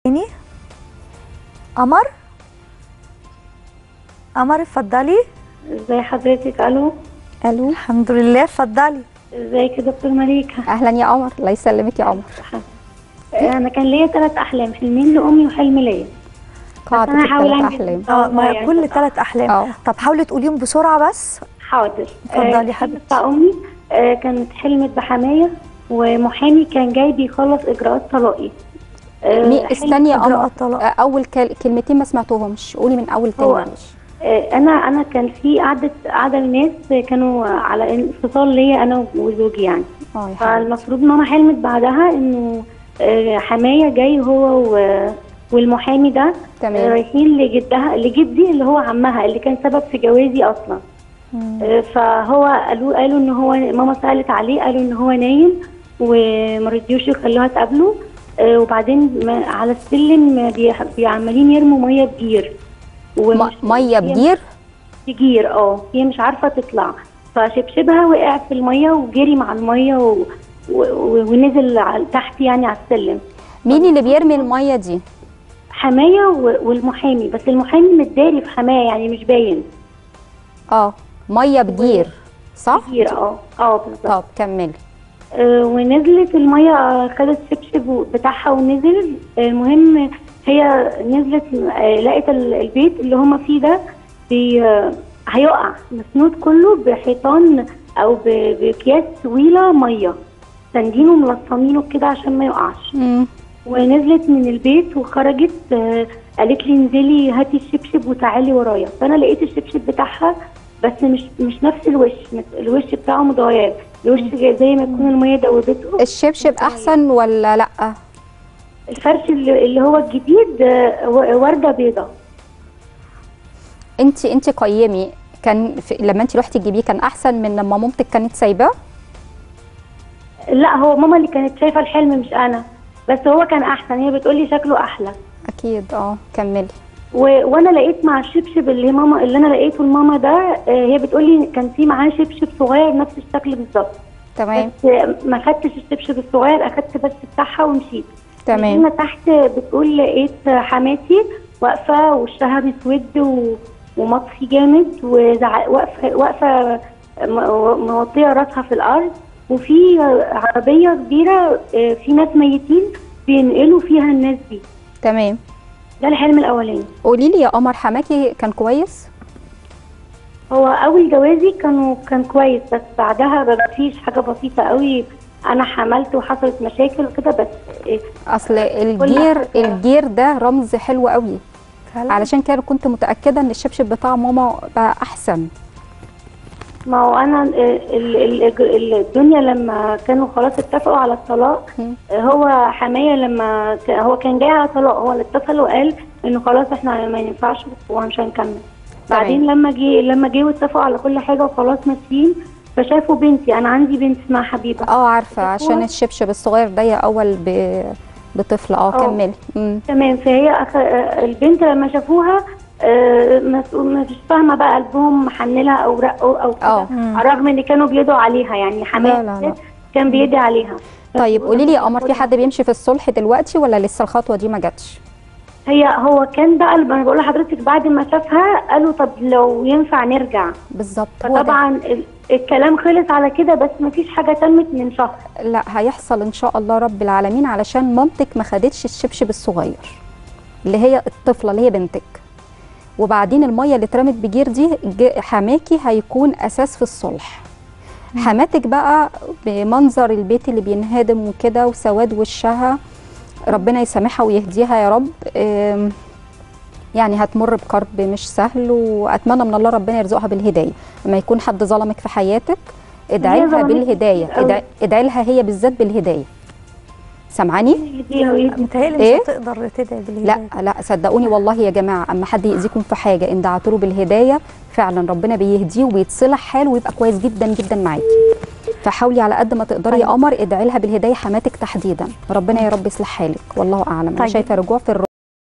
تاني قمر قمر اتفضلي ازي حضرتك الو الو الحمد لله اتفضلي ازيك يا دكتور مليكه اهلا يا قمر الله يسلمك يا قمر انا كان ليا ثلاث احلام حلمين لامي وحلم ليا قاعدة أنا هحاول الثلاث أنجز. احلام اه آه، ما يعني كل طبعاً. ثلاث احلام اه طب حاولي تقوليهم بسرعه بس حاضر اتفضلي آه، الحلم حبيبتي. بتاع امي آه، كانت حلمت بحمايه ومحامي كان جاي بيخلص اجراءات طلاقي آه، مي حلم- استني يا قمر إجراءات طلاق. آه، اول كل- كلمتين ما سمعتهمش قولي من اول تاني هو- معلش آه، انا انا كان في قعده قعده ناس كانوا على انفصال ليا انا وزوجي يعني اه يا حبيبي فالمفروض ماما حلمت بعدها انه آه، حمايه جاي هو و- والمحامي ده تمام رايحين لجدها لجدي اللي هو عمها اللي كان سبب في جوازي اصلا آه، فهو قالوا قالوا ان هو ماما سالت عليه قالوا ان هو نايم وما رضيوش يخلوها تقابله آه، وبعدين ما- على السلم بي- بيعملين يرموا ميه بجير ومش- م- ميه هي بجير بجير اه هي مش عارفه تطلع فشبشبها وقع في الميه وجري مع الميه و... و... و- ونزل على تحت يعني على السلم مين اللي بيرمي الميه دي حمايه و... والمحامي بس المحامي متداري في حمايه يعني مش باين اه ميه بجير صح كتير اه اه بالظبط طب كملي آه، ونزلت الميه آه، خدت شبشب بتاعها ونزل آه، المهم هي نزلت آه، لقت ال- البيت اللي هما فيه ده بي آه، هيقع مسنود كله بحيطان او ب- باكياس طويله ميه ساندينه ملصمينه كده عشان ما يقعش مم. ونزلت من البيت وخرجت آه، قالت لي انزلي هاتي الشبشب وتعالي ورايا فانا لقيت الشبشب بتاعها بس مش مش نفس الوش الوش بتاعه متغير الوش جاي زي ما يكون الميه دوبته الشبشب احسن ولا لا الفرش اللي اللي هو الجديد آه، و- ورده بيضه انت انت قيمي كان في لما انت رحتي تجيبيه كان احسن من لما مامتك كانت سايباه لا هو ماما اللي كانت شايفه الحلم مش انا بس هو كان احسن هي بتقولي شكله احلى اكيد اه كملي و... وانا لقيت مع الشبشب اللي ماما اللي انا لقيته لماما ده آه، هي بتقولي كان في معاه شبشب صغير نفس الشكل بالظبط تمام بس آه، ما خدتش الشبشب الصغير اخدت بس بتاعها ومشيت تمام هنا تحت بتقول لقيت حماتي واقفه وشها مسود و... ومطفي جامد وزع... واقفه واقفه م- موطيه راسها في الارض وفي عربيه كبيره آه، في ناس ميتين بينقلوا فيها الناس دي تمام ده الحلم الاولاني قولي لي يا قمر حماكي كان كويس هو اول جوازي كانوا كان كويس بس بعدها ما فيش حاجه بسيطه قوي انا حملت وحصلت مشاكل وكده بس إيه، اصل الجير حاجة. الجير ده رمز حلو قوي فعلا علشان كده كنت متاكده ان الشبشب بتاع ماما بقى احسن ما هو انا ال- ال- ال- الدنيا لما كانوا خلاص اتفقوا على الطلاق مم. هو حمايه لما ك- هو كان جاي على طلاق هو اللي اتصل وقال انه خلاص احنا ما ينفعش ومش هنكمل بعدين لما جه لما جه واتفقوا على كل حاجه وخلاص ماشيين فشافوا بنتي انا عندي بنت اسمها حبيبه اه عارفه عشان هو- الشبشب الصغير ده اول ب... بطفل اه آه. كملي مم. تمام فهي أخ... آه، البنت لما شافوها آه، مسؤول مش فاهمه بقى قلبهم محنلها او رقوا او آه. كده على الرغم ان كانوا بيدعوا عليها يعني لا، لا، حمايه لا. كان بيدعي عليها طيب قولي لي يا قمر في حد بيمشي في الصلح دلوقتي ولا لسه الخطوه دي ما جاتش هي هو كان بقى اللي انا بقول لحضرتك بعد ما شافها قالوا طب لو ينفع نرجع بالظبط هو ده. فطبعا ال- الكلام خلص على كده بس ما فيش حاجه تمت من شهر لا هيحصل ان شاء الله رب العالمين علشان مامتك ما خدتش الشبشب الصغير اللي هي الطفله اللي هي بنتك وبعدين الميه اللي اترمت بجير دي ج- حماكي هيكون اساس في الصلح حماتك بقى بمنظر البيت اللي بينهدم وكده وسواد وشها ربنا يسامحها ويهديها يا رب أم، يعني هتمر بكرب مش سهل واتمنى من الله ربنا يرزقها بالهدايه لما يكون حد ظلمك في حياتك ادعي هي لها ظلمتني بالهدايه كتير أوي. ادعي, ادعي لها هي بالذات بالهدايه سامعاني يهديها ويهدي متهيألي إيه؟ مش هتقدر تدعي بالهدايه لا لا صدقوني والله يا جماعه اما حد يأذيكم في حاجه ان دعتوا له بالهدايه فعلا ربنا بيهديه وبيتصلح حاله ويبقى كويس جدا جدا معاكي فحاولي على قد ما تقدري يا طيب. قمر ادعي لها بالهدايه حماتك تحديدا ربنا يا رب يصلح حالك والله اعلم انا طيب. شايفه رجوع في الر...